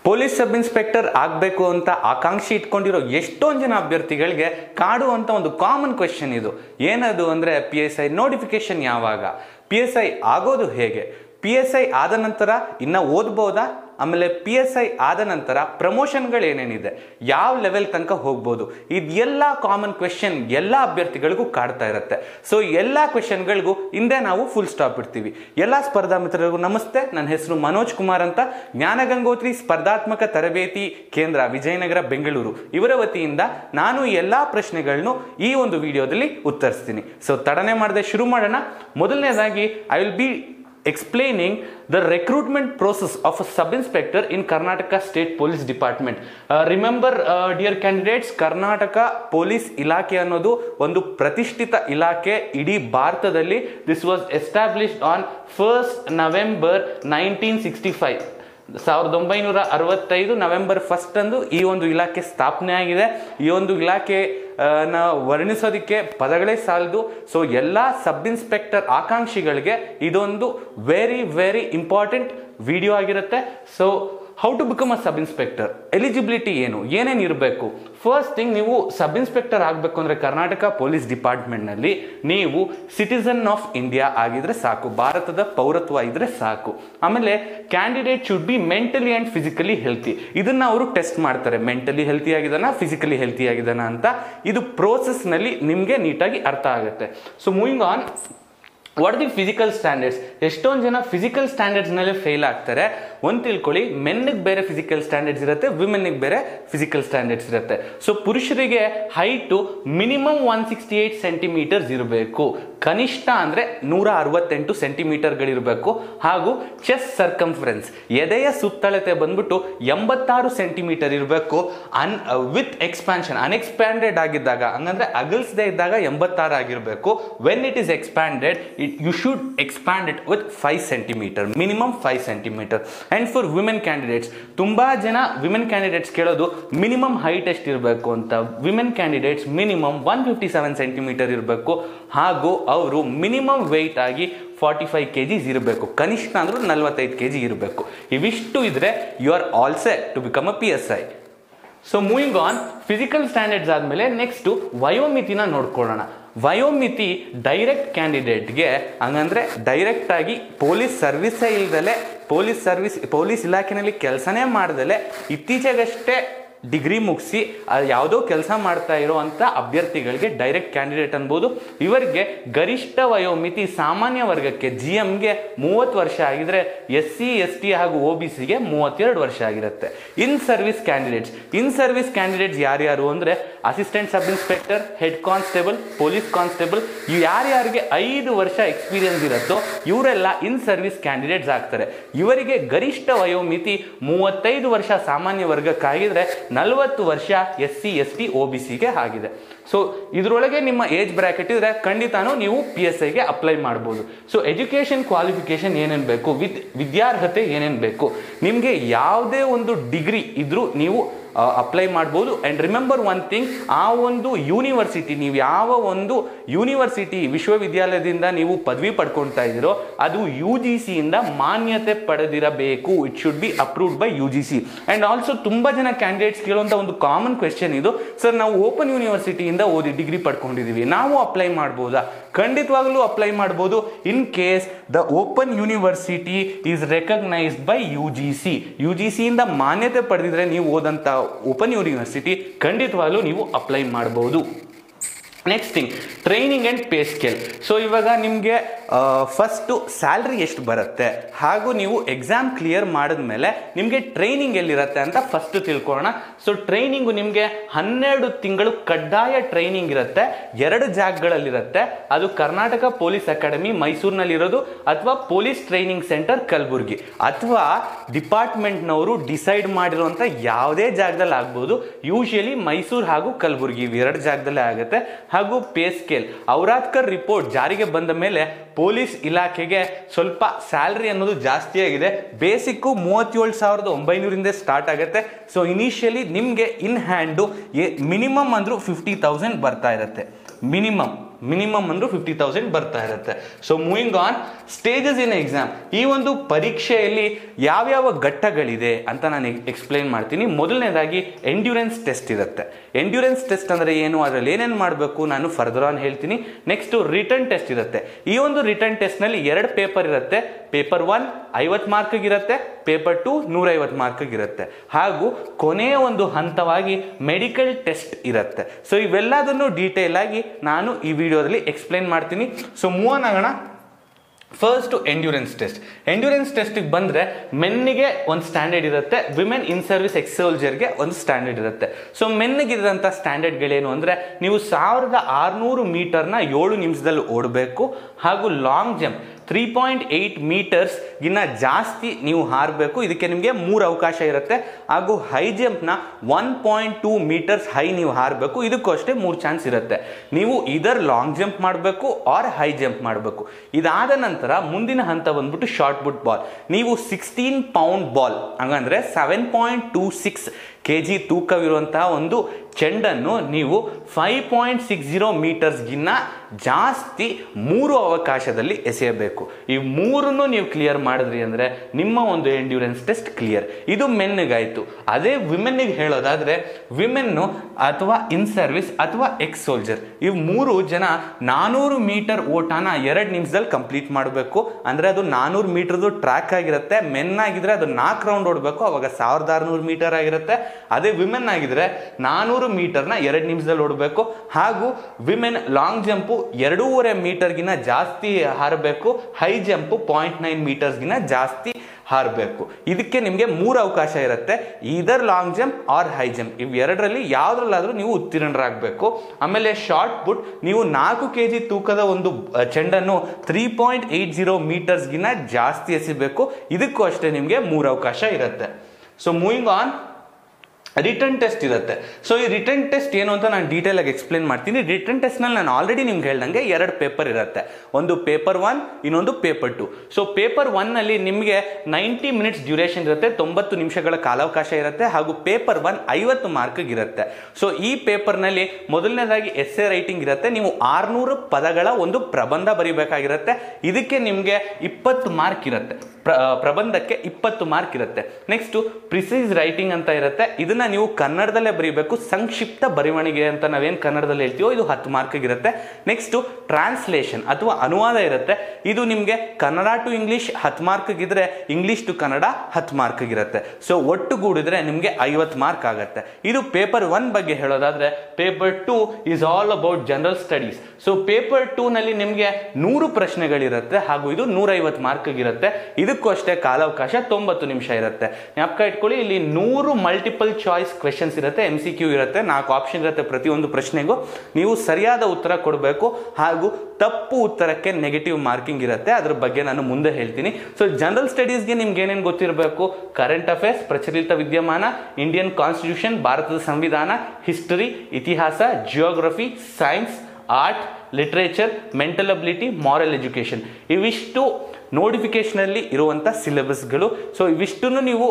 Police sub inspector ಆಗಬೇಕು ಅಂತ ಆಕಾಂಕ್ಷಿ ಇಟ್ಕೊಂಡಿರೋ ಎಷ್ಟೊಂದು ಜನ ಅಭ್ಯರ್ಥಿಗಳಿಗೆ ಕಾಡುವಂಥ ಒಂದು ಕಾಮನ್ ಕ್ವೆಶನ್ ಇದು ಏನದು ಅಂದರೆ ಪಿ ಎಸ್ ಐ ನೋಟಿಫಿಕೇಶನ್ ಯಾವಾಗ ಪಿ ಎಸ್ ಐ ಆಗೋದು ಹೇಗೆ ಪಿ ಎಸ್ ಐ ಆದ ನಂತರ ಇನ್ನು ಓದ್ಬೋದಾ ಆಮೇಲೆ ಪಿ ಎಸ್ ಐ ಆದ ನಂತರ ಪ್ರಮೋಷನ್ಗಳು ಏನೇನಿದೆ ಯಾವ ಲೆವೆಲ್ ತನಕ ಹೋಗ್ಬೋದು ಇದೆಲ್ಲ ಕಾಮನ್ ಕ್ವೆಶನ್ ಎಲ್ಲ ಅಭ್ಯರ್ಥಿಗಳಿಗೂ ಕಾಡ್ತಾ ಇರುತ್ತೆ ಸೊ ಎಲ್ಲ ಕ್ವೆಶನ್ಗಳಿಗೂ ಹಿಂದೆ ನಾವು ಫುಲ್ ಸ್ಟಾಪ್ ಇಡ್ತೀವಿ ಎಲ್ಲ ಸ್ಪರ್ಧಾ ಮಿತ್ರರಿಗೂ ನಮಸ್ತೆ ನನ್ನ ಹೆಸರು ಮನೋಜ್ ಕುಮಾರ್ ಅಂತ ಜ್ಞಾನಗಂಗೋತ್ರಿ ಸ್ಪರ್ಧಾತ್ಮಕ ತರಬೇತಿ ಕೇಂದ್ರ ವಿಜಯನಗರ ಬೆಂಗಳೂರು ಇವರ ವತಿಯಿಂದ ನಾನು ಎಲ್ಲ ಪ್ರಶ್ನೆಗಳನ್ನು ಈ ಒಂದು ವಿಡಿಯೋದಲ್ಲಿ ಉತ್ತರಿಸ್ತೀನಿ ಸೊ ತಡನೆ ಮಾಡದೆ ಶುರು ಮಾಡೋಣ ಮೊದಲನೇದಾಗಿ I will be explaining the recruitment process of a sub inspector in Karnataka State Police Department. Uh, remember, uh, dear candidates, Karnataka police ಇಲಾಖೆ ಅನ್ನೋದು ಒಂದು ಪ್ರತಿಷ್ಠಿತ ಇಲಾಖೆ ಇಡೀ ಭಾರತದಲ್ಲಿ this was established on first November nineteen sixty five ಸಾವಿರದ ಒಂಬೈನೂರ ಅರವತ್ತೈದು ನವೆಂಬರ್ ಫಸ್ಟ್ ಅಂದು ಈ ಒಂದು ಇಲಾಖೆ ಸ್ಥಾಪನೆ ಆಗಿದೆ ಈ ಒಂದು ಇಲಾಖೆ ಆ, ನ ವರ್ಣಿಸೋದಕ್ಕೆ ಪದಗಳೇ ಸಾಲದು ಸೊ ಎಲ್ಲ ಸಬ್ ಇನ್ಸ್ಪೆಕ್ಟರ್ ಆಕಾಂಕ್ಷಿಗಳಿಗೆ ಇದೊಂದು ವೆರಿ ವೆರಿ ಇಂಪಾರ್ಟೆಂಟ್ ವಿಡಿಯೋ ಆಗಿರುತ್ತೆ so how to become a sub inspector eligibility ಏನು ಏನೇನು ಇರಬೇಕು ಫಸ್ಟ್ ಥಿಂಗ್ ನೀವು ಸಬ್ ಇನ್ಸ್ಪೆಕ್ಟರ್ ಆಗಬೇಕು ಅಂದರೆ ಕರ್ನಾಟಕ ಪೊಲೀಸ್ ಡಿಪಾರ್ಟ್ಮೆಂಟ್ನಲ್ಲಿ ನೀವು ಸಿಟಿಸನ್ ಆಫ್ ಇಂಡಿಯಾ ಆಗಿದ್ರೆ ಸಾಕು ಭಾರತದ ಪೌರತ್ವ ಇದ್ರೆ ಸಾಕು ಆಮೇಲೆ candidate should be mentally and physically healthy ಇದನ್ನ ಅವರು ಟೆಸ್ಟ್ ಮಾಡ್ತಾರೆ ಮೆಂಟಲಿ ಹೆಲ್ತಿ ಆಗಿದಾನ ಫಿಸಿಕಲಿ ಹೆಲ್ತಿ ಆಗಿದಾನ ಅಂತ ಇದು ಪ್ರೋಸೆಸ್ನಲ್ಲಿ ನಿಮಗೆ ನೀಟಾಗಿ ಅರ್ಥ ಆಗುತ್ತೆ so moving on what the physical standards ಎಷ್ಟೊಂದು ಜನ ಫಿಸಿಕಲ್ ಸ್ಟ್ಯಾಂಡರ್ಡ್ಸ್ನಲ್ಲೇ ಫೇಲ್ ಆಗ್ತಾರೆ ಒಂದು ತಿಳ್ಕೊಳ್ಳಿ ಮೆನ್ನಿಗೆ ಬೇರೆ ಫಿಸಿಕಲ್ ಸ್ಟ್ಯಾಂಡರ್ಡ್ಸ್ ಇರುತ್ತೆ ವಿಮೆನ್ಗೆ ಬೇರೆ ಫಿಸಿಕಲ್ ಸ್ಟ್ಯಾಂಡರ್ಡ್ಸ್ ಇರುತ್ತೆ ಸೊ ಪುರುಷರಿಗೆ height minimum one sixty eight centimetres ಇರಬೇಕು ಕನಿಷ್ಠ ಅಂದರೆ ನೂರ ಅರವತ್ತೆಂಟು ಸೆಂಟಿಮೀಟರ್ಗಳಿರಬೇಕು ಹಾಗೂ ಚೆಸ್ಟ್ ಸರ್ಕಂಫರೆನ್ಸ್ ಎದೆಯ ಸುತ್ತಳತೆ ಬಂದ್ಬಿಟ್ಟು ಎಂಬತ್ತಾರು ಸೆಂಟಿಮೀಟರ್ ಇರಬೇಕು ಅನ್ ವಿತ್ ಎಕ್ಸ್ಪಾನ್ಷನ್ ಅನ್ಎಕ್ಸ್ಪ್ಯಾಂಡೆಡ್ ಆಗಿದ್ದಾಗ ಹಂಗಂದ್ರೆ ಅಗಲ್ಸದೇ ಇದ್ದಾಗ ಎಂಬತ್ತಾರು ಆಗಿರಬೇಕು when it is expanded it you should expand it with five centimetre minimum five centimetre and for women candidates ತುಂಬ ಜನ ವಿಮೆನ್ ಕ್ಯಾಂಡಿಡೇಟ್ಸ್ ಕೇಳೋದು ಮಿನಿಮಮ್ ಹೈಟ್ ಎಷ್ಟು ಇರಬೇಕು ಅಂತ women candidates minimum one fifty seven centimetre ಇರಬೇಕು ಹಾಗೂ ಅವರು ಮಿನಿಮಮ್ ವೆಯ್ಟ್ ಆಗಿ ಫಾರ್ಟಿ ಫೈವ್ ಕೆ ಜಿಸ್ ಇರಬೇಕು ಕನಿಷ್ಠ ಅಂದರೂ ನಲ್ವತ್ತೈದು ಕೆ ಜಿ ಇರಬೇಕು ಇವಿಷ್ಟು ಇದ್ರೆ you are all set to become a P S I so moving on physical standards ಆದಮೇಲೆ ನೆಕ್ಸ್ಟು ವಯೋಮಿತಿನ ನೋಡ್ಕೊಳ್ಳೋಣ ವಯೋಮಿತಿ ಡೈರೆಕ್ಟ್ ಕ್ಯಾಂಡಿಡೇಟ್ಗೆ ಹಂಗಂದ್ರೆ ಡೈರೆಕ್ಟ್ ಆಗಿ ಪೊಲೀಸ್ ಸರ್ವಿಸೇ ಇಲ್ದಲೆ ಪೊಲೀಸ್ ಸರ್ವಿಸ್ ಪೊಲೀಸ್ ಇಲಾಖೆಯಲ್ಲಿ ಕೆಲಸನೇ ಮಾಡ್ದಲೆ ಇತ್ತೀಚೆಗಷ್ಟೇ ಡಿಗ್ರಿ ಮುಗಿಸಿ ಯಾವುದೋ ಕೆಲಸ ಮಾಡ್ತಾ ಇರೋವಂಥ ಅಭ್ಯರ್ಥಿಗಳಿಗೆ ಡೈರೆಕ್ಟ್ ಕ್ಯಾಂಡಿಡೇಟ್ ಅನ್ಬೋದು ಇವರಿಗೆ ಗರಿಷ್ಠ ವಯೋಮಿತಿ ಸಾಮಾನ್ಯ ವರ್ಗಕ್ಕೆ ಜಿ ಎಮ್ಗೆ ಮೂವತ್ತು ವರ್ಷ ಆಗಿದ್ರೆ ಎಸ್ ಸಿ ಎಸ್ ಟಿ ಹಾಗೂ ಒ ಬಿ ಸಿಗೆ ಮೂವತ್ತೆರಡು ವರ್ಷ ಆಗಿರುತ್ತೆ in service candidates in service candidates ಯಾರ್ಯಾರು ಅಂದರೆ assistant sub inspector head constable police constable ಇವು ಯಾರ್ಯಾರಿಗೆ ಐದು ವರ್ಷ ಎಕ್ಸ್ಪೀರಿಯನ್ಸ್ ಇರುತ್ತೋ ಇವರೆಲ್ಲ ಇನ್ ಸರ್ವಿಸ್ ಕ್ಯಾಂಡಿಡೇಟ್ಸ್ ಆಗ್ತಾರೆ ಇವರಿಗೆ ಗರಿಷ್ಠ ವಯೋಮಿತಿ ಮೂವತ್ತೈದು ವರ್ಷ ಸಾಮಾನ್ಯ ವರ್ಗಕ್ಕಾಗಿದ್ರೆ ನಲವತ್ತು ವರ್ಷ S C S T O B ಸಿಗೆ ಆಗಿದೆ ಸೊ ಇದರೊಳಗೆ ನಿಮ್ಮ ಏಜ್ ಬ್ರ್ಯಾಕೆಟ್ ಇದ್ರೆ ಖಂಡಿತಾನು ನೀವು ಪಿ ಎಸ್ ಐಗೆ ಅಪ್ಲೈ ಮಾಡ್ಬೋದು ಸೊ ಎಜುಕೇಷನ್ ಕ್ವಾಲಿಫಿಕೇಶನ್ ಏನೇನು ಬೇಕು ವಿದ್ ವಿದ್ಯಾರ್ಹತೆ ಏನೇನು ಬೇಕು ನಿಮಗೆ ಯಾವುದೇ ಒಂದು ಡಿಗ್ರಿ ಇದ್ರೂ ನೀವು ಅಪ್ಲೈ ಮಾಡ್ಬೋದು ಆ್ಯಂಡ್ ರಿಮೆಂಬರ್ ಒನ್ ಥಿಂಗ್ ಆ ಒಂದು ಯೂನಿವರ್ಸಿಟಿ ನೀವು ಯಾವ ಒಂದು ಯೂನಿವರ್ಸಿಟಿ ವಿಶ್ವವಿದ್ಯಾಲಯದಿಂದ ನೀವು ಪದವಿ ಪಡ್ಕೊಳ್ತಾ ಇದ್ದೀರೋ ಅದು ಯು ಜಿ ಸಿಯಿಂದ ಮಾನ್ಯತೆ ಪಡೆದಿರಬೇಕು it should be approved by U G C and also ತುಂಬ ಜನ ಕ್ಯಾಂಡಿಡೇಟ್ಸ್ ಕೇಳುವಂಥ ಒಂದು ಕಾಮನ್ ಕ್ವೆಶನ್ ಇದು ಸರ್ ನಾವು ಓಪನ್ ಯೂನಿವರ್ಸಿಟಿಯಿಂದ ಓದಿ ಡಿಗ್ರಿ ಪಡ್ಕೊಂಡಿದ್ದೀವಿ ನಾವು ಅಪ್ಲೈ ಮಾಡ್ಬೋದಾ ಖಂಡಿತವಾಗ್ಲೂ ಅಪ್ಲೈ ಮಾಡ್ಬೋದು in case the open university is recognised by U G C U G ಸಿಯಿಂದ ಮಾನ್ಯತೆ ಪಡೆದಿದ್ರೆ ನೀವು ಓದಂಥ ಓಪನ್ ಯೂನಿವರ್ಸಿಟಿ ಖಂಡಿತವಾಗ್ಲೂ ನೀವು ಅಪ್ಲೈ ಮಾಡ್ಬೋದು next thing training and pay scale so ಇವಾಗ ನಿಮಗೆ ಫಸ್ಟು ಸ್ಯಾಲ್ರಿ ಎಷ್ಟು ಬರುತ್ತೆ ಹಾಗೂ ನೀವು ಎಕ್ಸಾಮ್ ಕ್ಲಿಯರ್ ಮಾಡಿದ್ಮೇಲೆ ನಿಮಗೆ ಟ್ರೈನಿಂಗ್ ಎಲ್ಲಿರುತ್ತೆ ಅಂತ ಫಸ್ಟ್ ತಿಳ್ಕೊಳ್ಳೋಣ ಸೊ ಟ್ರೈನಿಂಗು ನಿಮಗೆ ಹನ್ನೆರಡು ತಿಂಗಳು ಕಡ್ಡಾಯ ಟ್ರೈನಿಂಗ್ ಇರುತ್ತೆ ಎರಡು ಜಾಗಗಳಲ್ಲಿರುತ್ತೆ ಅದು ಕರ್ನಾಟಕ ಪೊಲೀಸ್ ಅಕಾಡೆಮಿ ಮೈಸೂರಿನಲ್ಲಿರೋದು ಅಥವಾ ಪೊಲೀಸ್ ಟ್ರೈನಿಂಗ್ ಸೆಂಟರ್ ಕಲಬುರ್ಗಿ ಅಥವಾ ಡಿಪಾರ್ಟ್ಮೆಂಟ್ನವರು ಡಿಸೈಡ್ ಮಾಡಿರುವಂಥ ಯಾವುದೇ ಜಾಗದಲ್ಲಿ ಆಗ್ಬೋದು ಯೂಶಲಿ ಮೈಸೂರು ಹಾಗೂ ಕಲಬುರ್ಗಿ ಇವೆರಡು ಜಾಗದಲ್ಲೇ ಆಗುತ್ತೆ ಹಾಗೂ ಪೇ ಸ್ಕೇಲ್ ಔರಾದ್ಕರ್ ರಿಪೋರ್ಟ್ ಜಾರಿಗೆ ಬಂದ ಮೇಲೆ ಪೊಲೀಸ್ ಇಲಾಖೆಗೆ ಸ್ವಲ್ಪ ಸ್ಯಾಲ್ರಿ ಅನ್ನೋದು ಜಾಸ್ತಿ ಆಗಿದೆ ಬೇಸಿಕ್ಕು ಮೂವತ್ತೇಳು ಸಾವಿರದ ಒಂಬೈನೂರಿಂದ ಸ್ಟಾರ್ಟ್ ಆಗುತ್ತೆ ಸೊ ಇನಿಷಿಯಲಿ ನಿಮಗೆ ಇನ್ ಹ್ಯಾಂಡು ಮಿನಿಮಮ್ ಅಂದರೂ ಫಿಫ್ಟಿ ತೌಸಂಡ್ ಬರ್ತಾ ಇರುತ್ತೆ ಮಿನಿಮಮ್ ಮಿನಿಮಮ್ ಅಂದ್ರೂ ಫಿಫ್ಟಿ ತೌಸಂಡ್ ಬರ್ತಾ ಇರುತ್ತೆ so moving on stages in exam ಈ ಒಂದು ಪರೀಕ್ಷೆಯಲ್ಲಿ ಯಾವ್ಯಾವ ಘಟ್ಟಗಳಿದೆ ಅಂತ ನಾನು ಎಕ್ಸ್ಪ್ಲೈನ್ ಮಾಡ್ತೀನಿ ಮೊದಲನೇದಾಗಿ ಎಂಡ್ಯೂರೆನ್ಸ್ ಟೆಸ್ಟ್ ಇರುತ್ತೆ ಎಂಡ್ಯೂರೆನ್ಸ್ ಟೆಸ್ಟ್ ಅಂದರೆ ಏನು ಅದರಲ್ಲಿ ಏನೇನು ಮಾಡಬೇಕು ನಾನು ಫರ್ದರ್ ಆನ್ ಹೇಳ್ತೀನಿ ನೆಕ್ಸ್ಟ್ ರಿಟರ್ನ್ ಟೆಸ್ಟ್ ಇರುತ್ತೆ ಈ ಒಂದು ರಿಟರ್ನ್ ಟೆಸ್ಟ್ನಲ್ಲಿ ಎರಡು ಪೇಪರ್ ಇರುತ್ತೆ ಪೇಪರ್ ಒನ್ ಐವತ್ತು ಮಾರ್ಕ್ಗಿರುತ್ತೆ ಪೇಪರ್ ಟು ನೂರೈವತ್ತು ಮಾರ್ಕ್ಗಿರುತ್ತೆ ಹಾಗೂ ಕೊನೆಯ ಒಂದು ಹಂತವಾಗಿ ಮೆಡಿಕಲ್ ಟೆಸ್ಟ್ ಇರುತ್ತೆ ಸೊ ಇವೆಲ್ಲದನ್ನು ಡೀಟೇಲ್ ಆಗಿ ನಾನು ಈ ವಿಡಿಯೋದಲ್ಲಿ ಎಕ್ಸ್ಪ್ಲೈನ್ ಮಾಡ್ತೀನಿ ಸೊ ಮೂವ್ ಆನ್ ಆಗೋಣ ಫಸ್ಟ್ ಎಂಡ್ಯೂರೆನ್ಸ್ ಟೆಸ್ಟ್ ಎಂಡ್ಯೂರೆನ್ಸ್ ಟೆಸ್ಟಿಗೆ ಬಂದರೆ ಮೆನ್ನಿಗೆ ಒಂದು ಸ್ಟ್ಯಾಂಡರ್ಡ್ ಇರುತ್ತೆ ವಿಮೆನ್ ಇನ್ ಸರ್ವಿಸ್ ಎಕ್ಸ್ ಸೋಲ್ಜರ್ಗೆ ಒಂದು ಸ್ಟ್ಯಾಂಡರ್ಡ್ ಇರುತ್ತೆ ಸೊ ಮೆನ್ನಿಗಿರೋಂಥ ಸ್ಟ್ಯಾಂಡರ್ಡ್ಗಳೇನು ಅಂದರೆ ನೀವು ಸಾವಿರದ ಆರುನೂರು ಮೀಟರ್ನ ಏಳು ನಿಮಿಷದಲ್ಲಿ ಓಡಬೇಕು ಹಾಗೂ long jump three point eight ಮೀಟರ್ಸ್ಗಿನ್ನ ಜಾಸ್ತಿ ನೀವು ಹಾರಬೇಕು ಇದಕ್ಕೆ ನಿಮಗೆ ಮೂರು ಅವಕಾಶ ಇರುತ್ತೆ ಹಾಗೂ ಹೈ ಜಂಪ್ನ one point two metres high ನೀವು ಹಾರಬೇಕು ಇದಕ್ಕೂ ಅಷ್ಟೇ ಮೂರು ಚಾನ್ಸ್ ಇರುತ್ತೆ ನೀವು ಇದರ್ ಲಾಂಗ್ ಜಂಪ್ ಮಾಡಬೇಕು ಆರ್ ಹೈ ಜಂಪ್ ಮಾಡಬೇಕು ಇದಾದ ನಂತರ ಮುಂದಿನ ಹಂತ ಬಂದ್ಬಿಟ್ಟು ಶಾರ್ಟ್ ಬುಟ್ ಬಾಲ್ ನೀವು ಸಿಕ್ಸ್ಟೀನ್ ಪೌಂಡ್ ಬಾಲ್ ಹಂಗಂದ್ರೆ seven point two six K G ತೂಕವಿರುವಂತಹ ಒಂದು ಚೆಂಡನ್ನು ನೀವು ಫೈವ್ ಪಾಯಿಂಟ್ ಸಿಕ್ಸ್ ಜೀರೋ ಮೀಟರ್ಸ್ಗಿನ್ನ ಜಾಸ್ತಿ ಮೂರು ಅವಕಾಶದಲ್ಲಿ ಎಸೆಯಬೇಕು ಈ ಮೂರನ್ನು ನೀವು ಕ್ಲಿಯರ್ ಮಾಡಿದ್ರಿ ಅಂದರೆ ನಿಮ್ಮ ಒಂದು ಎಂಡ್ಯೂರೆನ್ಸ್ ಟೆಸ್ಟ್ ಕ್ಲಿಯರ್ ಇದು ಮೆನ್ನಿಗಾಯಿತು ಅದೇ ವಿಮೆನ್ನಿಗೆ ಹೇಳೋದಾದರೆ ವಿಮೆನ್ನು ಅಥವಾ ಇನ್ ಸರ್ವಿಸ್ ಅಥವಾ ಎಕ್ಸ್ ಸೋಲ್ಜರ್ ಇವು ಮೂರು ಜನ ನಾನೂರು ಮೀಟರ್ ಓಟನ ಎರಡು ನಿಮಿಷದಲ್ಲಿ ಕಂಪ್ಲೀಟ್ ಮಾಡಬೇಕು ಅಂದರೆ ಅದು ನಾನೂರು ಮೀಟರ್ದು ಟ್ರ್ಯಾಕ್ ಆಗಿರುತ್ತೆ ಮೆನ್ ಆಗಿದ್ರೆ ಅದು ನಾಲ್ಕು ರೌಂಡ್ ಓಡಬೇಕು ಅವಾಗ ಸಾವಿರದ ಆರುನೂರು ಮೀಟರ್ ಆಗಿರುತ್ತೆ ಅದೇ ವಿಮೆನ್ ಆಗಿದ್ರೆ ನಾನೂರು ಮೀಟರ್ನ ಎರಡು ನಿಮಿಷದಲ್ಲಿ ಓಡಬೇಕು ಹಾಗೂ ವಿಮೆನ್ ಲಾಂಗ್ ಜಂಪು ಎರಡೂವರೆ ಮೀಟರ್ಗಿನ ಜಾಸ್ತಿ ಹಾರಬೇಕು ಹೈ ಜಂಪು ಪಾಯಿಂಟ್ ನೈನ್ ಮೀಟರ್ಸ್ಗಿನ ಜಾಸ್ತಿ ಹಾರಬೇಕು ಇದಕ್ಕೆ ನಿಮಗೆ ಮೂರು ಅವಕಾಶ ಇರುತ್ತೆ either long jump or high jump ಇವೆರಡರಲ್ಲಿ ಯಾವುದ್ರಲ್ಲಾದರೂ ನೀವು ಉತ್ತೀರ್ಣರಾಗಬೇಕು ಆಮೇಲೆ ಶಾರ್ಟ್ ಪುಟ್ ನೀವು ನಾಲ್ಕು ಕೆ ಜಿ ತೂಕದ ಒಂದು ಅ, ಚೆಂಡನ್ನು ತ್ರೀ ಪಾಯಿಂಟ್ ಏಯ್ಟ್ ಜೀರೋ ಮೀಟರ್ಸ್ಗಿನ ಜಾಸ್ತಿ ಎಸಿಬೇಕು ಇದಕ್ಕೂ ಅಷ್ಟೇ ನಿಮಗೆ ಮೂರು ಅವಕಾಶ ಇರುತ್ತೆ so moving on written test ಇರುತ್ತೆ ಸೊ ಈ ರಿಟರ್ನ್ ಟೆಸ್ಟ್ ಏನು ಅಂತ ನಾನು ಡೀಟೇಲ್ ಆಗಿ ಎಕ್ಸ್ಪ್ಲೇನ್ ಮಾಡ್ತೀನಿ ರಿಟರ್ನ್ ಟೆಸ್ಟ್ನಲ್ಲಿ ನಾನು ಆಲ್ರೆಡಿ ನಿಮ್ಗೆ ಹೇಳ್ದಂಗೆ ಎರಡು ಪೇಪರ್ ಇರುತ್ತೆ ಒಂದು ಪೇಪರ್ ಒನ್ ಇನ್ನೊಂದು ಪೇಪರ್ ಟು ಸೊ ಪೇಪರ್ ಒನ್ನಲ್ಲಿ ನಿಮಗೆ ನೈಂಟಿ ಮಿನಿಟ್ಸ್ ಡ್ಯೂರೇಷನ್ ಇರುತ್ತೆ ತೊಂಬತ್ತು ನಿಮಿಷಗಳ ಕಾಲಾವಕಾಶ ಇರುತ್ತೆ ಹಾಗೂ ಪೇಪರ್ ಒನ್ ಐವತ್ತು ಮಾರ್ಕ್ಗೆ ಇರುತ್ತೆ ಸೊ ಈ ಪೇಪರ್ನಲ್ಲಿ ಮೊದಲನೇದಾಗಿ ಎಸ್ ಎ ರೈಟಿಂಗ್ ಇರುತ್ತೆ ನೀವು ಆರ್ನೂರು ಪದಗಳ ಒಂದು ಪ್ರಬಂಧ ಬರೀಬೇಕಾಗಿರುತ್ತೆ ಇದಕ್ಕೆ ನಿಮಗೆ ಇಪ್ಪತ್ತು ಮಾರ್ಕ್ ಇರುತ್ತೆ ಪ್ರ- ಪ್ರಬಂಧಕ್ಕೆ ಇಪ್ಪತ್ತು ಮಾರ್ಕ್ ಇರುತ್ತೆ ನೆಕ್ಸ್ಟ್ ಪ್ರಿಸೈಸ್ ರೈಟಿಂಗ್ ಅಂತ ಇರುತ್ತೆ ಇದನ್ನ ನೀವು ಕನ್ನಡದಲ್ಲೇ ಬರೀಬೇಕು ಸಂಕ್ಷಿಪ್ತ ಬರವಣಿಗೆ ಅಂತ ನಾವೇನು ಕನ್ನಡದಲ್ಲಿ ಹೇಳ್ತೀವೋ ಇದು ಹತ್ತು ಮಾರ್ಕ್ ಇರುತ್ತೆ ನೆಕ್ಸ್ಟ್ ಟ್ರಾನ್ಸ್ಲೇಷನ್ ಅಥವಾ ಅನುವಾದ ಇರುತ್ತೆ ಇದು ನಿಮಗೆ ಕನ್ನಡ ಟು ಇಂಗ್ಲಿಷ್ ಹತ್ತು ಮಾರ್ಕ್ ಇದ್ರೆ ಇಂಗ್ಲಿಷ್ ಟು ಕನ್ನಡ ಹತ್ತು ಮಾರ್ಕ್ ಇರುತ್ತೆ ಸೊ ಒಟ್ಟುಗೂಡಿದ್ರೆ ನಿಮಗೆ ಐವತ್ತು ಮಾರ್ಕ್ ಆಗುತ್ತೆ ಇದು ಪೇಪರ್ ಒನ್ ಬಗ್ಗೆ ಹೇಳೋದಾದ್ರೆ paper two is all about general studies so paper two ನಲ್ಲಿ ನಿಮಗೆ ನೂರು ಪ್ರಶ್ನೆಗಳಿರುತ್ತೆ ಹಾಗೂ ಇದು ನೂರೈವತ್ತು ಮಾರ್ಕ್ ಇರುತ್ತೆ ಇದಕ್ಕೂ ಅಷ್ಟೇ ಕಾಲಾವಕಾಶ ತೊಂಬತ್ತು ನಿಮಿಷ ಇರುತ್ತೆ ಜ್ಞಾಪಕ ಇಟ್ಕೊಳ್ಳಿ ಇಲ್ಲಿ ನೂರು ಮಲ್ಟಿಪಲ್ ಚಾಯ್ಸ್ ಕ್ವೆಶನ್ಸ್ ಇರುತ್ತೆ ಎಮ್ ಸಿ ಕ್ಯೂ ಇರುತ್ತೆ ನಾಲ್ಕು ಆಪ್ಷನ್ ಇರುತ್ತೆ ಪ್ರತಿಯೊಂದು ಪ್ರಶ್ನೆಗೂ ನೀವು ಸರಿಯಾದ ಉತ್ತರ ಕೊಡಬೇಕು ಹಾಗೂ ತಪ್ಪು ಉತ್ತರಕ್ಕೆ ನೆಗೆಟಿವ್ ಮಾರ್ಕಿಂಗ್ ಇರುತ್ತೆ ಅದ್ರ ಬಗ್ಗೆ ನಾನು ಮುಂದೆ ಹೇಳ್ತೀನಿ ಸೊ ಜನರಲ್ ಸ್ಟಡೀಸ್ಗೆ ನಿಮ್ಗೆ ಏನೇನು ಗೊತ್ತಿರಬೇಕು ಕರೆಂಟ್ ಅಫೇರ್ಸ್ ಪ್ರಚಲಿತ ವಿದ್ಯಮಾನ ಇಂಡಿಯನ್ ಕಾನ್ಸ್ಟಿಟ್ಯೂಷನ್ ಭಾರತದ ಸಂವಿಧಾನ ಹಿಸ್ಟರಿ ಇತಿಹಾಸ geography science art literature mental ability moral education ಇವಿಷ್ಟು ನೋಟಿಫಿಕೇಶನಲ್ಲಿ ಇರುವಂಥ ಸಿಲೆಬಸ್ಗಳು ಸೊ ಇವಿಷ್ಟನ್ನು ನೀವು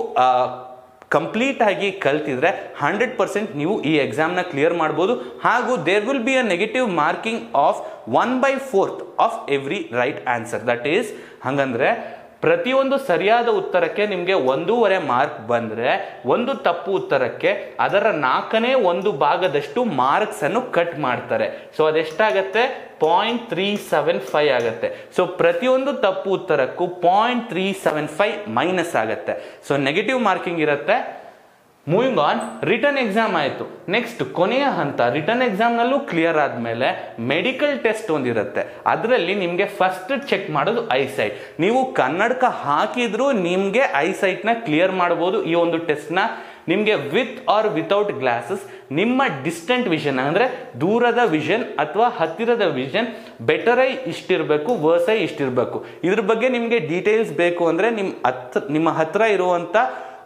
ಕಂಪ್ಲೀಟ್ ಆಗಿ ಕಲ್ತಿದ್ರೆ ಹಂಡ್ರೆಡ್ ಪರ್ಸೆಂಟ್ ನೀವು ಈ ಎಕ್ಸಾಮ್ನ ಕ್ಲಿಯರ್ ಮಾಡ್ಬೋದು ಹಾಗೂ there will be a negative marking of one by fourth of every right answer that is ಹಂಗಂದ್ರೆ ಪ್ರತಿಯೊಂದು ಸರಿಯಾದ ಉತ್ತರಕ್ಕೆ ನಿಮಗೆ ಒಂದೂವರೆ ಮಾರ್ಕ್ ಬಂದರೆ ಒಂದು ತಪ್ಪು ಉತ್ತರಕ್ಕೆ ಅದರ ನಾಲ್ಕನೇ ಒಂದು ಭಾಗದಷ್ಟು ಮಾರ್ಕ್ಸ್ ಅನ್ನು ಕಟ್ ಮಾಡ್ತಾರೆ ಸೊ ಅದೆಷ್ಟಾಗತ್ತೆ ಪಾಯಿಂಟ್ ತ್ರೀ ಸೆವೆನ್ ಫೈವ್ ಆಗುತ್ತೆ ಸೊ ಪ್ರತಿಯೊಂದು ತಪ್ಪು ಉತ್ತರಕ್ಕೂ point three seven five minus ಆಗುತ್ತೆ ಸೊ ನೆಗೆಟಿವ್ ಮಾರ್ಕಿಂಗ್ ಇರುತ್ತೆ ಮೂವಿಂಗ್ ಆನ್ ರಿಟರ್ನ್ ಎಕ್ಸಾಮ್ ಆಯಿತು ನೆಕ್ಸ್ಟ್ ಕೊನೆಯ ಹಂತ ರಿಟರ್ನ್ ಎಕ್ಸಾಮ್ನಲ್ಲೂ ಕ್ಲಿಯರ್ ಆದಮೇಲೆ ಮೆಡಿಕಲ್ ಟೆಸ್ಟ್ ಒಂದಿರುತ್ತೆ ಅದರಲ್ಲಿ ನಿಮಗೆ ಫಸ್ಟ್ ಚೆಕ್ ಮಾಡೋದು ಐಸೈಟ್ ನೀವು ಕನ್ನಡಕ ಹಾಕಿದ್ರೂ ನಿಮಗೆ ಐಸೈಟ್ನ ಕ್ಲಿಯರ್ ಮಾಡ್ಬೋದು ಈ ಒಂದು ಟೆಸ್ಟ್ನ ನಿಮಗೆ ವಿತ್ ಆರ್ ವಿತೌಟ್ ಗ್ಲಾಸಸ್ ನಿಮ್ಮ ಡಿಸ್ಟೆಂಟ್ ವಿಷನ್ ಅಂದರೆ ದೂರದ ವಿಷನ್ ಅಥವಾ ಹತ್ತಿರದ ವಿಷನ್ ಬೆಟರ್ ಐ ಇಷ್ಟಿರಬೇಕು ವರ್ಸ್ ಐ ಇಷ್ಟಿರಬೇಕು ಇದ್ರ ಬಗ್ಗೆ ನಿಮಗೆ ಡೀಟೇಲ್ಸ್ ಬೇಕು ಅಂದರೆ ನಿಮ್ಮ ಹತ್ರ ನಿಮ್ಮ ಹತ್ರ ಇರುವಂಥ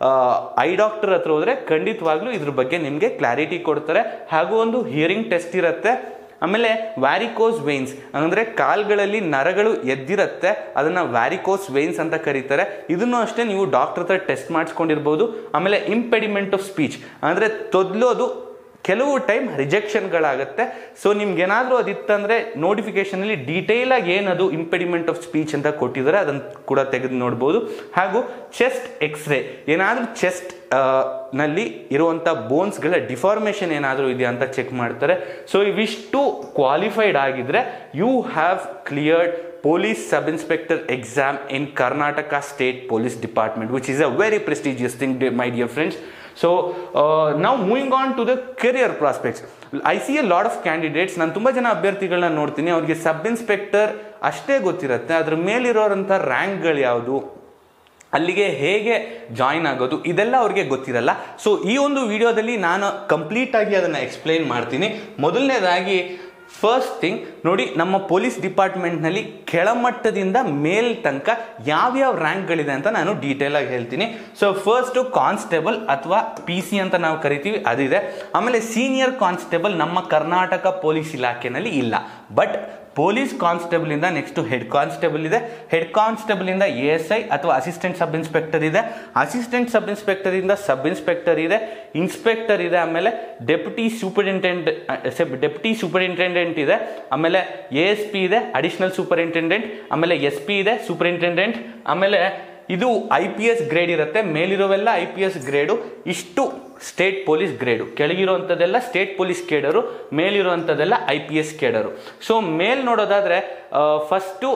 ಐ ಡಾಕ್ಟರ್ ಹತ್ರ ಹೋದ್ರೆ ಖಂಡಿತವಾಗ್ಲೂ ಇದ್ರ ಬಗ್ಗೆ ನಿಮಗೆ ಕ್ಲಾರಿಟಿ ಕೊಡ್ತಾರೆ ಹಾಗೂ ಒಂದು ಹಿಯರಿಂಗ್ ಟೆಸ್ಟ್ ಇರುತ್ತೆ ಆಮೇಲೆ ವ್ಯಾರಿಕೋಸ್ ವೇನ್ಸ್ ಅಂದರೆ ಕಾಲ್ಗಳಲ್ಲಿ ನರಗಳು ಎದ್ದಿರುತ್ತೆ ಅದನ್ನು ವ್ಯಾರಿಕೋಸ್ ವೇನ್ಸ್ ಅಂತ ಕರೀತಾರೆ ಇದನ್ನು ಅಷ್ಟೇ ನೀವು ಡಾಕ್ಟರ್ ಹತ್ರ ಟೆಸ್ಟ್ ಮಾಡಿಸ್ಕೊಂಡಿರ್ಬೋದು ಆಮೇಲೆ ಇಂಪೆಡಿಮೆಂಟ್ ಆಫ್ ಸ್ಪೀಚ್ ಅಂದರೆ ತೊದ್ಲೋದು ಕೆಲವು ಟೈಮ್ ರಿಜೆಕ್ಷನ್ಗಳಾಗುತ್ತೆ ಸೊ ನಿಮ್ಗೆ ಏನಾದರೂ ಅದಿತ್ತಂದ್ರೆ ನೋಟಿಫಿಕೇಶನಲ್ಲಿ ಡೀಟೇಲ್ ಆಗಿ ಏನದು ಇಂಪೆಡಿಮೆಂಟ್ ಆಫ್ ಸ್ಪೀಚ್ ಅಂತ ಕೊಟ್ಟಿದ್ದಾರೆ ಅದನ್ನು ಕೂಡ ತೆಗೆದು ನೋಡ್ಬೋದು ಹಾಗೂ ಚೆಸ್ಟ್ ಎಕ್ಸ್ರೇ ಏನಾದರೂ ಚೆಸ್ಟ್ ನಲ್ಲಿ ಇರುವಂಥ ಬೋನ್ಸ್ಗಳ ಡಿಫಾರ್ಮೇಷನ್ ಏನಾದರೂ ಇದೆಯಾ ಅಂತ ಚೆಕ್ ಮಾಡ್ತಾರೆ ಸೊ ಇವಿಷ್ಟು ಕ್ವಾಲಿಫೈಡ್ ಆಗಿದ್ರೆ you have cleared police sub inspector exam in karnataka state police department which is a very prestigious thing dear- my dear friends so uh, now moving on to the career prospects i see a lot of candidates ನಾನು ತುಂಬ ಜನ ಅಭ್ಯರ್ಥಿಗಳನ್ನ ನೋಡ್ತೀನಿ ಅವ್ರಿಗೆ sub inspector ಅಷ್ಟೇ ಗೊತ್ತಿರುತ್ತೆ ಅದ್ರ ಮೇಲಿರೋರಂಥ ರ್ಯಾಂಕ್ಗಳು ಯಾವುದು ಅಲ್ಲಿಗೆ ಹೇಗೆ ಜಾಯಿನ್ ಆಗೋದು ಇದೆಲ್ಲ ಅವ್ರಿಗೆ ಗೊತ್ತಿರಲ್ಲ ಸೊ ಈ ಒಂದು ವಿಡಿಯೋದಲ್ಲಿ ನಾನು ಕಂಪ್ಲೀಟ್ ಆಗಿ ಅದನ್ನು ಎಕ್ಸ್ಪ್ಲೈನ್ ಮಾಡ್ತೀನಿ ಮೊದಲನೇದಾಗಿ ಫಸ್ಟ್ ಥಿಂಗ್ ನೋಡಿ ನಮ್ಮ ಪೊಲೀಸ್ ಡಿಪಾರ್ಟ್ಮೆಂಟ್ನಲ್ಲಿ ಕೆಳಮಟ್ಟದಿಂದ ಮೇಲ್ ತನಕ ಯಾವ್ಯಾವ ರ್ಯಾಂಕ್ಗಳಿದೆ ಅಂತ ನಾನು ಡೀಟೇಲ್ ಆಗಿ ಹೇಳ್ತೀನಿ ಸೊ ಫಸ್ಟು ಕಾನ್ಸ್ಟೇಬಲ್ ಅಥವಾ ಪಿ ಸಿ ಅಂತ ನಾವು ಕರಿತೀವಿ ಅದಿದೆ ಆಮೇಲೆ ಸೀನಿಯರ್ ಕಾನ್ಸ್ಟೇಬಲ್ ನಮ್ಮ ಕರ್ನಾಟಕ ಪೊಲೀಸ್ ಇಲಾಖೆನಲ್ಲಿ ಇಲ್ಲ ಬಟ್ ಪೊಲೀಸ್ ಕಾನ್ಸ್ಟೇಬಲ್ ಇಂದ ನೆಕ್ಸ್ಟ್ ಹೆಡ್ ಕಾನ್ಸ್ಟೇಬಲ್ ಇದೆ ಹೆಡ್ ಕಾನ್ಸ್ಟೇಬಲ್ ಇಂದ ಎ ಎಸ್ ಐ ಅಥವಾ ಅಸಿಸ್ಟೆಂಟ್ ಸಬ್ ಇನ್ಸ್ಪೆಕ್ಟರ್ ಇದೆ ಅಸಿಸ್ಟೆಂಟ್ ಸಬ್ ಇನ್ಸ್ಪೆಕ್ಟರ್ ಇಂದ ಸಬ್ ಇನ್ಸ್ಪೆಕ್ಟರ್ ಇದೆ ಇನ್ಸ್ಪೆಕ್ಟರ್ ಇದೆ ಆಮೇಲೆ ಡೆಪ್ಯೂಟಿ ಸೂಪರಿಂಟೆಂಡೆಂಟ್ ಡೆಪ್ಯೂಟಿ ಸೂಪರಿಂಟೆಂಡೆಂಟ್ ಇದೆ ಆಮೇಲೆ ಎ ಎಸ್ ಪಿ ಇದೆ ಅಡಿಷನಲ್ ಸೂಪರಿಂಟೆಂಡೆಂಟ್ ಆಮೇಲೆ ಎಸ್ ಪಿ ಇದೆ ಸೂಪರಿಂಟೆಂಡೆಂಟ್ ಆಮೇಲೆ ಇದು ಐ ಪಿ ಎಸ್ ಗ್ರೇಡ್ ಇರುತ್ತೆ ಮೇಲಿರೋವೆಲ್ಲ ಐ ಪಿ ಎಸ್ ಗ್ರೇಡು ಇಷ್ಟು ಸ್ಟೇಟ್ ಪೊಲೀಸ್ ಗ್ರೇಡು ಕೆಳಗಿರುವಂಥದ್ದೆಲ್ಲ ಸ್ಟೇಟ್ ಪೊಲೀಸ್ ಕೇಡರು ಮೇಲಿರುವಂಥದ್ದೆಲ್ಲ I P S cadre so ಮೇಲ್ ನೋಡೋದಾದ್ರೆ ಫಸ್ಟು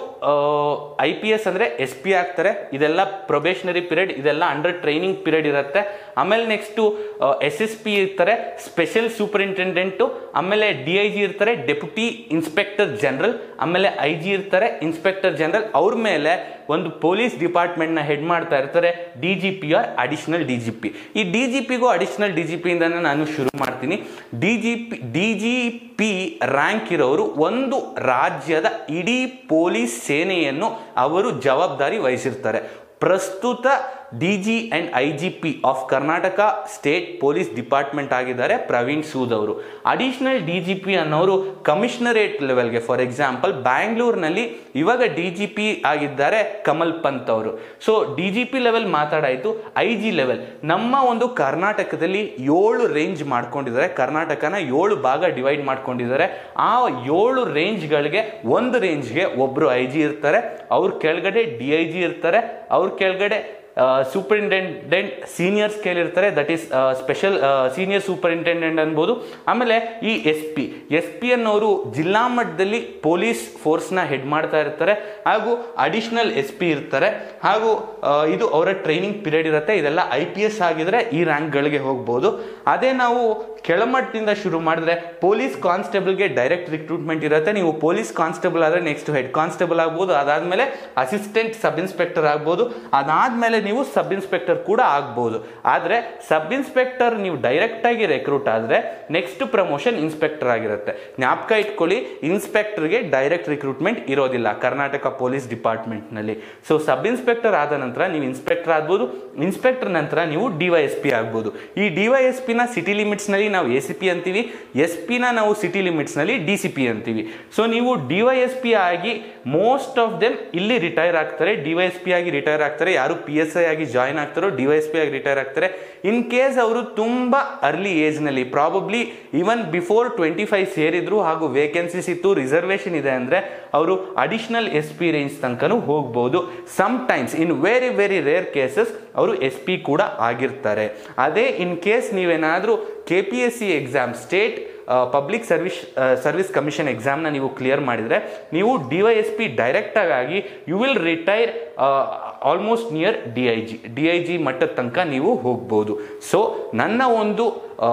ಐ ಪಿ ಎಸ್ ಅಂದರೆ ಎಸ್ ಪಿ ಆಗ್ತಾರೆ ಇದೆಲ್ಲ ಪ್ರೊಬೇಷನರಿ ಪೀರಿಯಡ್ ಇದೆಲ್ಲ ಅಂಡರ್ ಟ್ರೈನಿಂಗ್ ಪೀರಿಯಡ್ ಇರುತ್ತೆ ಆಮೇಲೆ ನೆಕ್ಸ್ಟು ಎಸ್ ಎಸ್ ಪಿ ಇರ್ತಾರೆ ಸ್ಪೆಷಲ್ ಸೂಪರಿಂಟೆಂಡೆಂಟು ಆಮೇಲೆ ಡಿ ಐ ಜಿ ಇರ್ತಾರೆ ಡೆಪ್ಯೂಟಿ ಇನ್ಸ್ಪೆಕ್ಟರ್ ಜನರಲ್ ಆಮೇಲೆ ಐ ಜಿ ಇರ್ತಾರೆ ಇನ್ಸ್ಪೆಕ್ಟರ್ ಜನರಲ್ ಅವ್ರ ಮೇಲೆ ಒಂದು ಪೊಲೀಸ್ ಡಿಪಾರ್ಟ್ಮೆಂಟ್ನ ಹೆಡ್ ಮಾಡ್ತಾ ಇರ್ತಾರೆ D G P or additional D G P ಈ ಡಿ ಜಿ ಪಿಗೂ ಅಡಿಷನಲ್ ಡಿ ಜಿ ಪಿ ಇಂದಾನೆ ನಾನು ಶುರು ಮಾಡ್ತೀನಿ D G P D G P rank ಇರೋರು ಒಂದು ರಾಜ್ಯದ ಇಡೀ ಪೊಲೀಸ್ ಸೇನೆಯನ್ನು ಅವರು ಜವಾಬ್ದಾರಿ ವಹಿಸಿರ್ತಾರೆ ಪ್ರಸ್ತುತ D G and I G P of Karnataka state police department ಆಗಿದ್ದಾರೆ ಪ್ರವೀಣ್ ಸೂದ್ ಅವರು ಅಡಿಷನಲ್ ಡಿ ಜಿ ಪಿ ಅನ್ನೋರು ಕಮಿಷನರೇಟ್ ಲೆವೆಲ್ಗೆ ಫಾರ್ ಎಕ್ಸಾಂಪಲ್ ಬ್ಯಾಂಗ್ಳೂರ್ನಲ್ಲಿ ಇವಾಗ ಡಿ ಜಿ ಪಿ ಆಗಿದ್ದಾರೆ ಕಮಲ್ ಪಂತ್ ಅವರು so D G P level ಮಾತಾಡಾಯಿತು ಐ ಜಿ ಲೆವೆಲ್ ನಮ್ಮ ಒಂದು ಕರ್ನಾಟಕದಲ್ಲಿ ಏಳು ರೇಂಜ್ ಮಾಡ್ಕೊಂಡಿದ್ದಾರೆ ಕರ್ನಾಟಕನ ಏಳು ಭಾಗ ಡಿವೈಡ್ ಮಾಡ್ಕೊಂಡಿದ್ದಾರೆ ಆ ಏಳು ರೇಂಜ್ಗಳಿಗೆ ಒಂದು ರೇಂಜ್ಗೆ ಒಬ್ಬರು ಐ ಜಿ ಇರ್ತಾರೆ ಅವ್ರ ಕೆಳಗಡೆ ಡಿ ಐ ಜಿ ಇರ್ತಾರೆ ಅವ್ರ ಕೆಳಗಡೆ ಸೂಪರಿಂಟೆಂಡೆಂಟ್ ಸೀನಿಯರ್ ಸ್ಕೇಲ್ ಇರ್ತಾರೆ that is special senior superintendent ಅನ್ಬೋದು ಆಮೇಲೆ ಈ ಎಸ್ ಪಿ ಎಸ್ ಪಿ ಅನ್ನೋರು ಜಿಲ್ಲಾ ಮಟ್ಟದಲ್ಲಿ ಪೊಲೀಸ್ ಫೋರ್ಸ್ನ ಹೆಡ್ ಮಾಡ್ತಾ ಇರ್ತಾರೆ ಹಾಗೂ ಅಡಿಷನಲ್ ಎಸ್ ಪಿ ಇರ್ತಾರೆ ಹಾಗೂ ಆ, ಇದು ಅವರ ಟ್ರೈನಿಂಗ್ ಪೀರಿಯಡ್ ಇರುತ್ತೆ ಇದೆಲ್ಲ ಐ ಪಿ ಎಸ್ ಆಗಿದ್ರೆ ಈ ರ್ಯಾಂಕ್ಗಳಿಗೆ ಹೋಗ್ಬೋದು ಅದೇ ನಾವು ಕೆಳಮಟ್ಟದಿಂದ ಶುರು ಮಾಡಿದ್ರೆ ಪೊಲೀಸ್ ಕಾನ್ಸ್ಟೇಬಲ್ಗೆ ಡೈರೆಕ್ಟ್ ರಿಕ್ರೂಟ್ಮೆಂಟ್ ಇರುತ್ತೆ ನೀವು ಪೊಲೀಸ್ ಕಾನ್ಸ್ಟೇಬಲ್ ಆದರೆ ನೆಕ್ಸ್ಟ್ ಹೆಡ್ ಕಾನ್ಸ್ಟೇಬಲ್ ಆಗ್ಬೋದು ಅದಾದಮೇಲೆ ಅಸಿಸ್ಟೆಂಟ್ ಸಬ್ ಇನ್ಸ್ಪೆಕ್ಟರ್ ಆಗ್ಬೋದು ಅದಾದಮೇಲೆ ನೀವು ಸಬ್ ಇನ್ಸ್ಪೆಕ್ಟರ್ ಕೂಡ ಆಗ್ಬೋದು ಆದರೆ ಸಬ್ ಇನ್ಸ್ಪೆಕ್ಟರ್ ನೀವು ಡೈರೆಕ್ಟಾಗಿ ರೆಕ್ರೂಟ್ ಆದರೆ ನೆಕ್ಸ್ಟ್ ಪ್ರಮೋಷನ್ ಇನ್ಸ್ಪೆಕ್ಟರ್ ಆಗಿರುತ್ತೆ ಜ್ಞಾಪಕ ಇಟ್ಕೊಳ್ಳಿ ಇನ್ಸ್ಪೆಕ್ಟರ್ಗೆ ಡೈರೆಕ್ಟ್ ರಿಕ್ರೂಟ್ಮೆಂಟ್ ಇರೋದಿಲ್ಲ ಕರ್ನಾಟಕ ಪೊಲೀಸ್ ಡಿಪಾರ್ಟ್ಮೆಂಟ್ನಲ್ಲಿ ಸೊ ಸಬ್ ಇನ್ಸ್ಪೆಕ್ಟರ್ ಆದ ನಂತರ ನೀವು ಇನ್ಸ್ಪೆಕ್ಟರ್ ಆಗ್ಬೋದು ಇನ್ಸ್ಪೆಕ್ಟರ್ ನಂತರ ನೀವು ಡಿ ವೈ ಎಸ್ ಪಿ ಆಗ್ಬೋದು ಈ ಡಿ ವೈ ಎಸ್ ಪಿನ ಸಿಟಿ ಲಿಮಿಟ್ಸ್ನಲ್ಲಿ ನಾವು ಎ ಸಿ ಪಿ ಅಂತೀವಿ ಎಸ್ ಪಿನ ನಾವು ಸಿಟಿ ಲಿಮಿಟ್ಸ್ನಲ್ಲಿ ಡಿ ಸಿ ಪಿ ಅಂತೀವಿ ಸೊ ನೀವು ಡಿ ವೈ ಎಸ್ ಪಿ ಆಗಿ ಮೋಸ್ಟ್ ಆಫ್ ದೆಮ್ ಇಲ್ಲಿ ರಿಟೈರ್ ಆಗ್ತಾರೆ ಡಿ ವೈ ಎಸ್ ಪಿ ಆಗಿ ರಿಟೈರ್ ಆಗ್ತಾರೆ ಯಾರು ಪಿ ಎಸ್ ಐ ಆಗಿ ಜಾಯ್ನ್ ಆಗ್ತಾರೋ ಡಿ ವೈ ಎಸ್ ಪಿ ಆಗಿ ರಿಟೈರ್ ಆಗ್ತಾರೆ ಇನ್ ಕೇಸ್ ಅವರು ತುಂಬ ಅರ್ಲಿ ಏಜ್ನಲ್ಲಿ probably even before twenty five ಸೇರಿದ್ರು ಹಾಗೂ ವೇಕೆನ್ಸೀಸ್ ಇತ್ತು ರಿಸರ್ವೇಷನ್ ಇದೆ ಅಂದರೆ ಅವರು ಅಡಿಷನಲ್ ಎಸ್ ಪಿ ರೇಂಜ್ ತನಕನೂ ಹೋಗ್ಬೋದು some times in very very rare cases ಅವರು ಎಸ್ ಪಿ ಕೂಡ ಆಗಿರ್ತಾರೆ ಅದೇ ಇನ್ ಕೇಸ್ ನೀವೇನಾದರೂ K P S C exam state public service service commission ಎಕ್ಸಾಮ್ನ ನೀವು ಕ್ಲಿಯರ್ ಮಾಡಿದರೆ ನೀವು ಡಿ ವೈ ಎಸ್ ಪಿ ಡೈರೆಕ್ಟಾಗಿ you will retire almost near D I G D I G ಮಟ್ಟದ ತನಕ ನೀವು ಹೋಗ್ಬೋದು ಸೊ ನನ್ನ ಒಂದು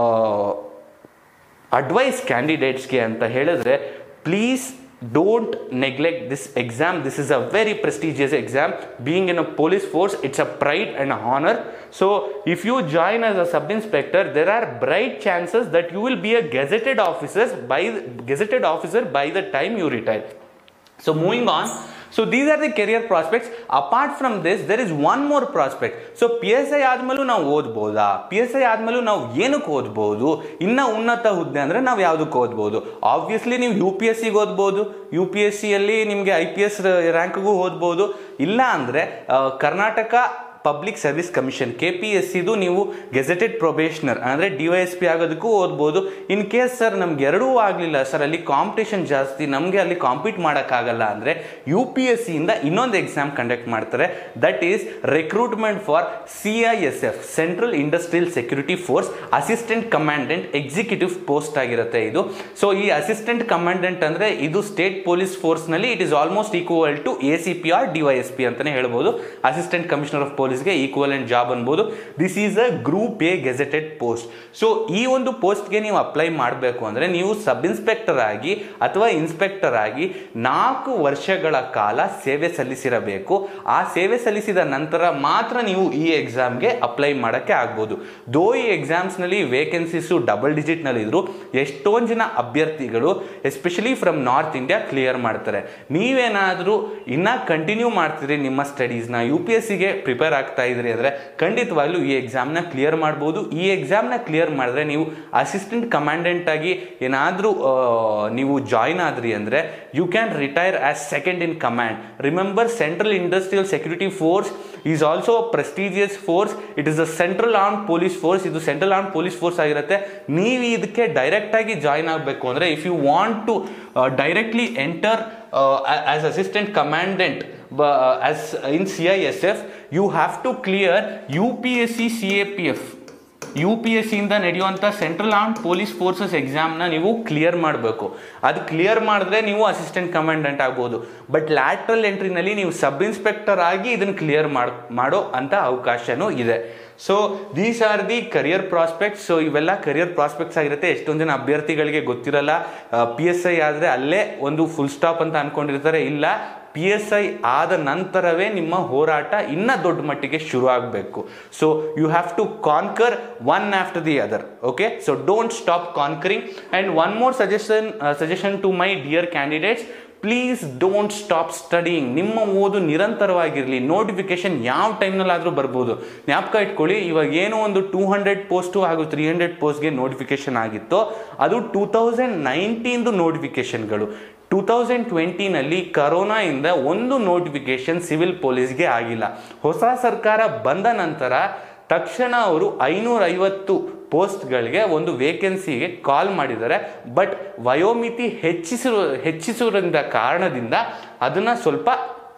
ಅಡ್ವೈಸ್ ಕ್ಯಾಂಡಿಡೇಟ್ಸ್ಗೆ ಅಂತ ಹೇಳಿದ್ರೆ please don't neglect this exam this is a very prestigious exam being in a police force it's a pride and honour so if you join as a sub inspector there are bright chances that you will be a gazetted officers by gazetted officer by the time you retire So moving on, so these are the career prospects. Apart from this, there is one more prospect. So P S I ಆದ್ಮೇಲೂ ನಾವು ಓದ್ಬೋದಾ P S I ಆದ್ಮೇಲೂ ನಾವು ಏನಕ್ಕೆ ಓದ್ಬೋದು ಇನ್ನ ಉನ್ನತ ಹುದ್ದೆ ಅಂದ್ರೆ ನಾವು ಯಾವುದಕ್ಕೆ ಓದ್ಬೋದು ಆಬ್ವಿಯಸ್ಲಿ ನೀವು ಯು ಪಿ ಎಸ್ ಸಿಗೆ ಓದ್ಬೋದು ಯು ಪಿ ಎಸ್ ಸಿಯಲ್ಲಿ ನಿಮಗೆ ಐ ಪಿ ಎಸ್ ರ್ಯಾಂಕ್ಗೂ ಓದ್ಬೋದು ಇಲ್ಲ ಅಂದ್ರೆ ಆ, Karnataka public service commission K P S ಸಿದು ನೀವು ಗೆಜೆಟೆಡ್ ಪ್ರೊಬೇಷನರ್ ಅಂದರೆ ಡಿ ವೈ ಎಸ್ ಪಿ ಆಗೋದಕ್ಕೂ ಓದ್ಬೋದು ಇನ್ ಕೇಸ್ ಸರ್ ನಮ್ಗೆ ಎರಡೂ ಆಗಲಿಲ್ಲ ಸರ್ ಅಲ್ಲಿ ಕಾಂಪಿಟೇಷನ್ ಜಾಸ್ತಿ ನಮಗೆ ಅಲ್ಲಿ ಕಾಂಪೀಟ್ ಮಾಡೋಕ್ಕಾಗಲ್ಲ ಅಂದರೆ ಯು ಪಿ ಎಸ್ ಸಿಯಿಂದ ಇನ್ನೊಂದು ಎಕ್ಸಾಮ್ ಕಂಡಕ್ಟ್ ಮಾಡ್ತಾರೆ that is recruitment for C I S F central industrial security force assistant commandant executive post ಆಗಿರುತ್ತೆ ಇದು ಸೊ ಈ ಅಸಿಸ್ಟೆಂಟ್ ಕಮಾಂಡೆಂಟ್ ಅಂದರೆ ಇದು ಸ್ಟೇಟ್ ಪೊಲೀಸ್ ಫೋರ್ಸ್ನಲ್ಲಿ it is almost equal to A C P or D Y S P ಅಂತಲೇ ಹೇಳ್ಬೋದು assistant commissioner of ಪೊಲೀಸ್ಗೆ equal and job ಅನ್ಬೋದು this is a group A gazetted post so ಈ ಒಂದು ಪೋಸ್ಟ್ಗೆ ನೀವು ಅಪ್ಲೈ ಮಾಡಬೇಕು ಅಂದರೆ ನೀವು ಸಬ್ ಇನ್ಸ್ಪೆಕ್ಟರ್ ಆಗಿ ಅಥವಾ ಇನ್ಸ್ಪೆಕ್ಟರ್ ಆಗಿ ನಾಲ್ಕು ವರ್ಷಗಳ ಕಾಲ ಸೇವೆ ಸಲ್ಲಿಸಿರಬೇಕು ಆ ಸೇವೆ ಸಲ್ಲಿಸಿದ ನಂತರ ಮಾತ್ರ ನೀವು ಈ ಎಕ್ಸಾಮ್ಗೆ ಅಪ್ಲೈ ಮಾಡೋಕ್ಕೆ ಆಗ್ಬೋದು ದೋ ಈ ಎಕ್ಸಾಮ್ಸ್ನಲ್ಲಿ ವೇಕೆನ್ಸೀಸು ಡಬಲ್ ಡಿಜಿಟ್ನಲ್ಲಿ ಇದ್ರು ಎಷ್ಟೊಂದು ಜನ ಅಭ್ಯರ್ಥಿಗಳು especially from north India clear ಮಾಡ್ತಾರೆ ನೀವೇನಾದರೂ ಇನ್ನ ಕಂಟಿನ್ಯೂ ಮಾಡ್ತೀರಿ ನಿಮ್ಮ ಸ್ಟಡೀಸ್ನ ಯು ಪಿ ಎಸ್ ಸಿಗೆ ಪ್ರಿಪೇರ್ ಆಗ್ತಾ ಇದ್ರಿ ಅಂದರೆ ಖಂಡಿತವಾಗ್ಲೂ ಈ ಎಕ್ಸಾಮ್ನ ಕ್ಲಿಯರ್ ಮಾಡ್ಬೋದು ಈ ಎಕ್ಸಾಮ್ನ ಕ್ಲಿಯರ್ ಮಾಡಿದ್ರೆ ನೀವು ಅಸಿಸ್ಟೆಂಟ್ ಕಮಾಂಡೆಂಟ್ ಆಗಿ ಏನಾದರೂ ನೀವು ಜಾಯ್ನ್ ಆದ್ರಿ ಅಂದರೆ you can retire as second in command remember central industrial security force is also prestigious force it is a central arm police force ಇದು ಸೆಂಟ್ರಲ್ ಆರ್ಮ್ ಪೊಲೀಸ್ ಫೋರ್ಸ್ ಆಗಿರುತ್ತೆ ನೀವು ಇದಕ್ಕೆ ಡೈರೆಕ್ಟ್ ಆಗಿ ಜಾಯ್ನ್ ಆಗಬೇಕು ಅಂದರೆ if you want to directly enter as assistant commandant as in C I S F you have to clear U P S C C A P F U P S ಸಿಯಿಂದ ನಡೆಯುವಂಥ central arm police forces ಎಕ್ಸಾಮ್ನ ನೀವು clear ಮಾಡಬೇಕು ಅದು clear ಮಾಡಿದ್ರೆ ನೀವು assistant commandant ಆಗ್ಬೋದು but lateral ಎಂಟ್ರಿನಲ್ಲಿ ನೀವು ಸಬ್ ಇನ್ಸ್ಪೆಕ್ಟರ್ ಆಗಿ ಇದನ್ನು ಕ್ಲಿಯರ್ ಮಾಡ್ ಮಾಡೋ ಅಂಥ ಅವಕಾಶನೂ ಇದೆ so these are the career prospects so ಇವೆಲ್ಲ ಕರಿಯರ್ ಪ್ರಾಸ್ಪೆಕ್ಟ್ಸ್ ಆಗಿರುತ್ತೆ ಎಷ್ಟೊಂದು ಜನ ಅಭ್ಯರ್ಥಿಗಳಿಗೆ ಗೊತ್ತಿರಲ್ಲ ಪಿ ಎಸ್ ಐ ಆದರೆ ಅಲ್ಲೇ ಒಂದು ಫುಲ್ ಸ್ಟಾಪ್ ಅಂತ ಅನ್ಕೊಂಡಿರ್ತಾರೆ ಇಲ್ಲ ಪಿ ಎಸ್ ಐ ಆದ ನಂತರವೇ ನಿಮ್ಮ ಹೋರಾಟ ಇನ್ನ ದೊಡ್ಡ ಮಟ್ಟಿಗೆ ಶುರು ಆಗಬೇಕು so you have to conquer one after the other okay so don't stop conquering and one more suggestion suggestion to my dear candidates please don't stop studying ನಿಮ್ಮ ಓದು ನಿರಂತರವಾಗಿರಲಿ ನೋಟಿಫಿಕೇಶನ್ ಯಾವ ಟೈಮ್ನಲ್ಲಾದರೂ ಬರ್ಬೋದು ಜ್ಞಾಪಕ ಇಟ್ಕೊಳ್ಳಿ ಇವಾಗ ಏನೋ ಒಂದು ಟೂ ಹಂಡ್ರೆಡ್ ಪೋಸ್ಟು ಹಾಗೂ ತ್ರೀ ಹಂಡ್ರೆಡ್ ಪೋಸ್ಟ್ಗೆ ನೋಟಿಫಿಕೇಶನ್ ಆಗಿತ್ತು ಅದು ಟೂ ತೌಸಂಡ್ ನೈನ್ಟೀನ್ದು ನೋಟಿಫಿಕೇಶನ್ಗಳು ಟೂ ತೌಸಂಡ್ ಟ್ವೆಂಟಿನಲ್ಲಿ ಕರೋನಾಯಿಂದ ಒಂದು ನೋಟಿಫಿಕೇಶನ್ ಸಿವಿಲ್ ಪೊಲೀಸ್ಗೆ ಆಗಿಲ್ಲ ಹೊಸ ಸರ್ಕಾರ ಬಂದ ನಂತರ ತಕ್ಷಣ ಅವರು ಐನೂರ ಐವತ್ತು ಪೋಸ್ಟ್ಗಳಿಗೆ ಒಂದು ವೇಕೆನ್ಸಿಗೆ ಕಾಲ್ ಮಾಡಿದ್ದಾರೆ ಬಟ್ ವಯೋಮಿತಿ ಹೆಚ್ಚಿಸಿರು ಹೆಚ್ಚಿಸುವುದರಿಂದ ಕಾರಣದಿಂದ ಅದನ್ನು ಸ್ವಲ್ಪ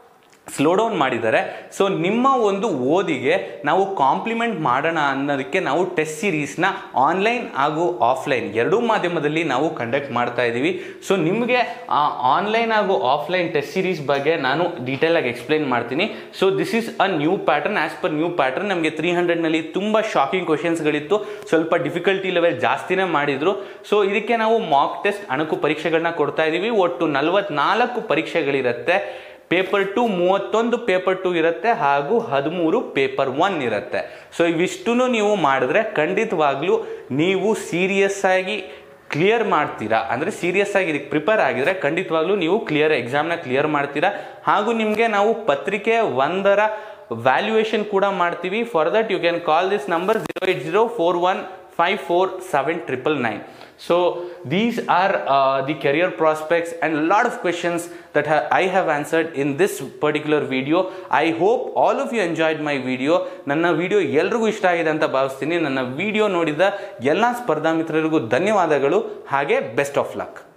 ಸ್ಲೋ ಡೌನ್ ಮಾಡಿದ್ದಾರೆ ಸೊ ನಿಮ್ಮ ಒಂದು ಓದಿಗೆ ನಾವು ಕಾಂಪ್ಲಿಮೆಂಟ್ ಮಾಡೋಣ ಅನ್ನೋದಕ್ಕೆ ನಾವು ಟೆಸ್ಟ್ ಸೀರೀಸ್ನ ಆನ್ಲೈನ್ ಹಾಗೂ ಆಫ್ಲೈನ್ ಎರಡೂ ಮಾಧ್ಯಮದಲ್ಲಿ ನಾವು ಕಂಡಕ್ಟ್ ಮಾಡ್ತಾ ಇದ್ದೀವಿ ಸೊ ನಿಮಗೆ ಆ ಆನ್ಲೈನ್ ಹಾಗೂ ಆಫ್ಲೈನ್ ಟೆಸ್ಟ್ ಸೀರೀಸ್ ಬಗ್ಗೆ ನಾನು ಡೀಟೇಲ್ ಆಗಿ ಎಕ್ಸ್ಪ್ಲೈನ್ ಮಾಡ್ತೀನಿ so this is a new pattern as per new pattern ನಮಗೆ ತ್ರೀ ಹಂಡ್ರೆಡ್ನಲ್ಲಿ ತುಂಬ ಶಾಕಿಂಗ್ ಕ್ವಶನ್ಸ್ಗಳಿತ್ತು ಸ್ವಲ್ಪ ಡಿಫಿಕಲ್ಟಿ ಲೆವೆಲ್ ಜಾಸ್ತಿನೇ ಮಾಡಿದ್ರು ಸೊ ಇದಕ್ಕೆ ನಾವು ಮಾಕ್ ಟೆಸ್ಟ್ ಅಣಕು ಪರೀಕ್ಷೆಗಳನ್ನ ಕೊಡ್ತಾ ಇದ್ದೀವಿ ಒಟ್ಟು ನಲವತ್ನಾಲ್ಕು ಪರೀಕ್ಷೆಗಳಿರುತ್ತೆ ಪೇಪರ್ ಟು ಮೂವತ್ತೊಂದು ಪೇಪರ್ ಟು ಇರುತ್ತೆ ಹಾಗೂ ಹದಿಮೂರು ಪೇಪರ್ ಒನ್ ಇರುತ್ತೆ ಸೊ ಇವಿಷ್ಟು ನೀವು ಮಾಡಿದ್ರೆ ಖಂಡಿತವಾಗ್ಲೂ ನೀವು ಸೀರಿಯಸ್ ಆಗಿ ಕ್ಲಿಯರ್ ಮಾಡ್ತೀರಾ ಅಂದರೆ ಸೀರಿಯಸ್ ಆಗಿ ಇದಕ್ಕೆ ಪ್ರಿಪೇರ್ ಆಗಿದ್ರೆ ಖಂಡಿತವಾಗ್ಲೂ ನೀವು ಕ್ಲಿಯರ್ ಎಕ್ಸಾಮ್ನ ಕ್ಲಿಯರ್ ಮಾಡ್ತೀರಾ ಹಾಗೂ ನಿಮಗೆ ನಾವು ಪತ್ರಿಕೆ ಒಂದರ ವ್ಯಾಲ್ಯೂಯೇಷನ್ ಕೂಡ ಮಾಡ್ತೀವಿ for that you can call this number zero eight zero four one five four seven triple nine so these are uh, the career prospects and a lot of questions that ha- I have answered in this particular video. I hope all of you enjoyed my video. ನನ್ನ video ಎಲ್ರಿಗೂ ಇಷ್ಟ ಆಗಿದೆ ಅಂತ ಭಾವಿಸ್ತೀನಿ ನನ್ನ video ನೋಡಿದ ಎಲ್ಲ ಸ್ಪರ್ಧಾ ಮಿತ್ರರಿಗೂ ಧನ್ಯವಾದಗಳು ಹಾಗೆ ಬೆಸ್ಟ್ ಆಫ್ ಲಕ್